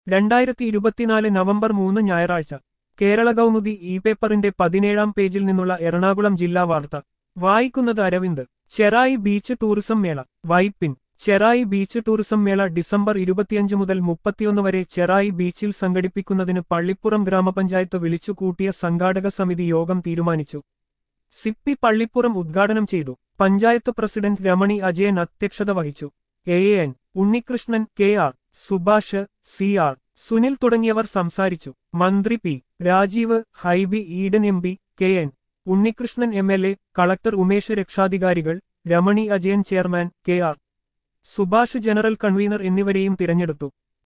രണ്ടായിരത്തി ഇരുപത്തിനാല് നവംബർ മൂന്ന് ഞായറാഴ്ച കേരള കൗമുദി ഇ പേപ്പറിന്റെ പതിനേഴാം പേജിൽ നിന്നുള്ള എറണാകുളം ജില്ലാ വാർത്ത വായിക്കുന്നത് അരവിന്ദ് ചെറായി ബീച്ച് ടൂറിസം മേള വൈപ്പിൻ ചെറായി ബീച്ച് ടൂറിസം മേള ഡിസംബർ ഇരുപത്തിയഞ്ച് മുതൽ മുപ്പത്തിയൊന്ന് വരെ ചെറായി ബീച്ചിൽ സംഘടിപ്പിക്കുന്നതിന് പള്ളിപ്പുറം ഗ്രാമപഞ്ചായത്ത് വിളിച്ചുകൂട്ടിയ സംഘാടക സമിതി യോഗം തീരുമാനിച്ചു സിപ്പി പള്ളിപ്പുറം ഉദ്ഘാടനം ചെയ്തു പഞ്ചായത്ത് പ്രസിഡന്റ് രമണി അജയൻ അധ്യക്ഷത വഹിച്ചു A N Unnikrishnan K R Subhash C R Sunil തുടങ്ങിയവർ സംസാരിച്ചു മന്ത്രി P Rajeev Hibi Eden M P K N Unnikrishnan M L A collector Umesh രക്ഷാധികാരികൾ Ramani Ajayan chairman K R Subhash general convener എന്നിവരെയും തിരഞ്ഞെടുത്തു